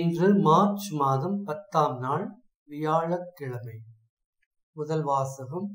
இன்று மார்ச் மாதம் பத்தாம் நாள் வியாழக்கிழமை முதல் வாசகம்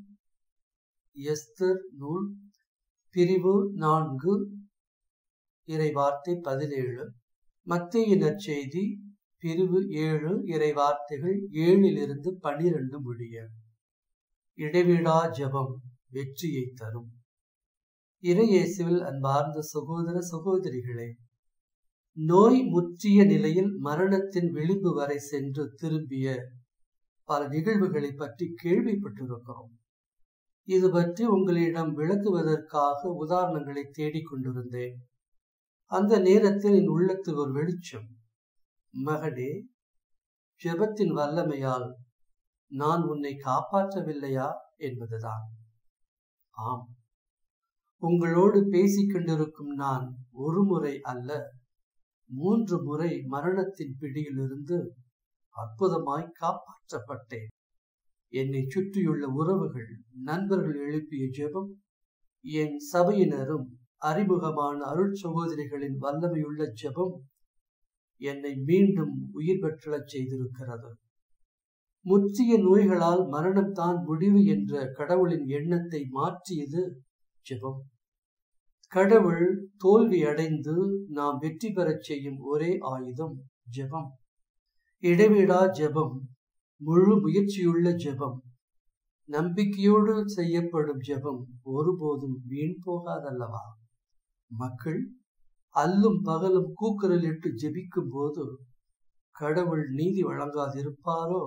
எஸ்தர் நூல் பிரிவு நான்கு இறைவார்த்தை பதினேழு மத்திய நற்செய்தி பிரிவு ஏழு இறைவார்த்தைகள் ஏழிலிருந்து பனிரெண்டு முடிய இடைவிடா ஜெபம் வெற்றியை தரும் இறையேசுவில் அன்பார்ந்த சகோதர சகோதரிகளே நோய் முற்றிய நிலையில் மரணத்தின் விளிம்பு வரை சென்று திரும்பிய பல நிகழ்வுகளை பற்றி கேள்விப்பட்டிருக்கிறோம் இது பற்றி உங்களிடம் விளக்குவதற்காக உதாரணங்களை தேடிக் கொண்டிருந்தேன் அந்த நேரத்தில் என் உள்ளத்தில் ஒரு வெளிச்சம் மகனே ஜெபத்தின் வல்லமையால் நான் உன்னை காப்பாற்றவில்லையா என்பதுதான் ஆம் உங்களோடு பேசிக் கொண்டிருக்கும் நான் ஒரு முறை அல்ல மூன்று முறை மரணத்தின் பிடியிலிருந்து அற்புதமாய் காப்பாற்றப்பட்டேன் என்னை சுற்றியுள்ள உறவுகள் நண்பர்கள் எழுப்பிய ஜெபம் என் சபையினரும் அறிமுகமான அருள் சகோதரிகளின் வல்லமையுள்ள ஜெபம் என்னை மீண்டும் உயிர் பெற்றலச் செய்திருக்கிறது முற்றிய நோய்களால் மரணம்தான் முடிவு என்ற கடவுளின் எண்ணத்தை மாற்றியது ஜெபம் கடவுள் தோல்வி அடைந்து நாம் வெற்றி பெறச் செய்யும் ஒரே ஆயுதம் ஜெபம் இடைவிடா ஜெபம் முழு முயற்சியுள்ள ஜெபம் நம்பிக்கையோடு செய்யப்படும் ஜெபம் ஒருபோதும் வீண் போகாதல்லவா மக்கள் அல்லும் பகலும் கூக்குரலிட்டு ஜெபிக்கும் போது கடவுள் நீதி வழங்காதிருப்பாரோ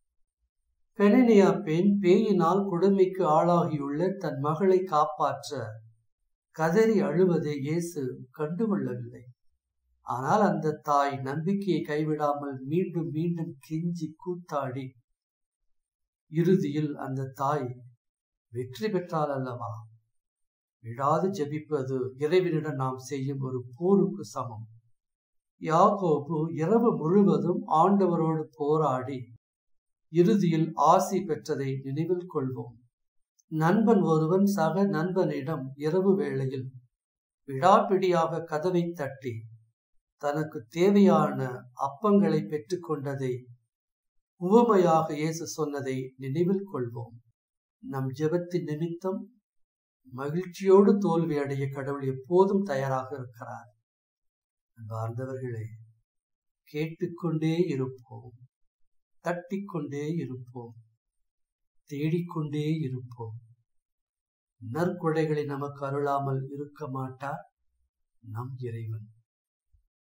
பெனனியா பெண் பேயினால் கொடுமைக்கு ஆளாகியுள்ள தன் மகளை காப்பாற்ற கதறி அழுவதை இயேசு கண்டுகொள்ளவில்லை ஆனால் அந்த தாய் நம்பிக்கையை கைவிடாமல் மீண்டும் மீண்டும் கெஞ்சி கூத்தாடி இறுதியில் அந்த தாய் வெற்றி பெற்றால் அல்லவா விடாது ஜெபிப்பது இறைவனிடம் நாம் செய்யும் ஒரு போருக்கு சமம் யாகோபு இரவு முழுவதும் ஆண்டவரோடு போராடி இறுதியில் ஆசி பெற்றதை நினைவில் கொள்வோம் நண்பன் ஒருவன் சக நண்பனிடம் இரவு வேளையில் விடாப்பிடியாக கதவை தட்டி தனக்கு தேவையான அப்பங்களை பெற்றுக்கொண்டதை உவமையாக இயேசு சொன்னதை நினைவில் கொள்வோம் நம் ஜெபத்தின் நிமித்தம் மகிழ்ச்சியோடு தோல்வி அடைய கடவுள் எப்போதும் தயாராக இருக்கிறார் அன்பார்ந்தவர்களே கேட்டுக்கொண்டே இருப்போம் தட்டிக்கொண்டே இருப்போம் தேடிக்கொண்டே இருப்போம் நற்கொடைகளை நமக்கு அருளாமல் இருக்க மாட்டார் நம் இறைவன்